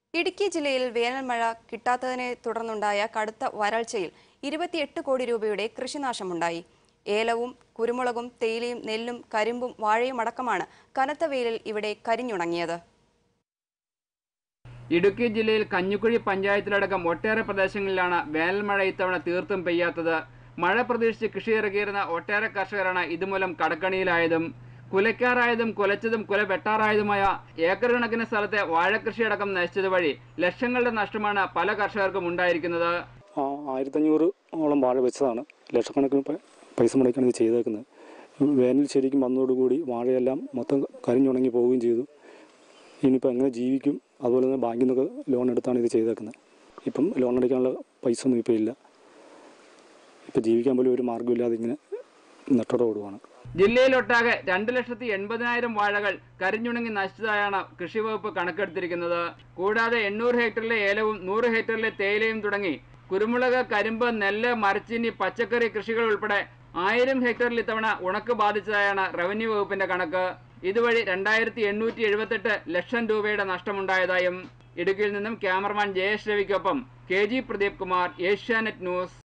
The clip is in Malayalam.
ഇടുക്കി ജില്ലയിൽ വേനൽ മഴ കിട്ടാത്തതിനെ തുടർന്നുണ്ടായ കടുത്ത വരൾച്ചയിൽ ഇരുപത്തിയെട്ട് കോടി രൂപയുടെ കൃഷിനാശമുണ്ടായി ഏലവും കുരുമുളകും തേയിലയും നെല്ലും കരിമ്പും വാഴയും അടക്കമാണ് കനത്ത വെയിലിൽ ഇവിടെ കരിഞ്ഞുണങ്ങിയത് ഇടുക്കി ജില്ലയിൽ കഞ്ഞിക്കുഴി പഞ്ചായത്തിലടക്കം ഒട്ടേറെ പ്രദേശങ്ങളിലാണ് വേനൽ മഴ ഇത്തവണ തീർത്തും പെയ്യാത്തത് മഴ പ്രതീക്ഷിച്ച് കൃഷി ഇറക്കിയിരുന്ന ഒട്ടേറെ കർഷകരാണ് ഇതുമൂലം കടക്കണിയിലായതും കുലയ്ക്കാറായതും കുലച്ചതും കുല വെട്ടാറായതുമായ ഏക്കർ കണക്കിന് സ്ഥലത്തെ വാഴക്കൃഷിയടക്കം നശിച്ചത് വഴി ലക്ഷങ്ങളുടെ നഷ്ടമാണ് പല കർഷകർക്കും ഉണ്ടായിരിക്കുന്നത് ആ ആയിരത്തഞ്ഞൂറ് ഓളം വാഴ വെച്ചതാണ് ലക്ഷക്കണക്കിന് പ- പൈസ മുടക്കിയാണ് ഇത് ചെയ്തേക്കുന്നത് വേനൽ ശരിക്കും വന്നതോടുകൂടി വാഴയെല്ലാം മൊത്തം കരിഞ്ഞുണങ്ങി പോവുകയും ചെയ്തു ഇനിയിപ്പോൾ എങ്ങനെ ജീവിക്കും അതുപോലെ തന്നെ ബാങ്കിൽ നിന്നൊക്കെ ലോൺ എടുത്താണ് ഇത് ചെയ്തേക്കുന്നത് ഇപ്പം ലോൺ അടയ്ക്കാനുള്ള പൈസ ഒന്നും ഇപ്പോൾ ഇല്ല ഇപ്പം ജീവിക്കാൻ പോലും ഒരു മാർഗ്ഗമില്ലാതെ ഇങ്ങനെ നെട്ടോടെ ഓടുവാണ് ജില്ലയിലൊട്ടാകെ രണ്ട് ലക്ഷത്തി എൺപതിനായിരം വാഴകൾ കരിഞ്ഞുണങ്ങി നശിച്ചതായാണ് കൃഷി വകുപ്പ് കണക്കെടുത്തിരിക്കുന്നത് കൂടാതെ എണ്ണൂറ് ഹെക്ടറിലെ ഏലവും നൂറ് ഹെക്ടറിലെ തേയിലയും തുടങ്ങി കുരുമുളക് കരിമ്പ് നെല്ല് മരച്ചീനി പച്ചക്കറി കൃഷികൾ ഉൾപ്പെടെ ആയിരം ഹെക്ടറിൽ ഇത്തവണ ഉണക്ക് ബാധിച്ചതായാണ് റവന്യൂ വകുപ്പിന്റെ കണക്ക് ഇതുവഴി രണ്ടായിരത്തി എണ്ണൂറ്റി എഴുപത്തെട്ട് ലക്ഷം രൂപയുടെ നഷ്ടമുണ്ടായതായും ഇടുക്കിയിൽ നിന്നും ക്യാമറമാൻ ജയേഷ് രവിക്കൊപ്പം K G Pradeep Kumar Asianet news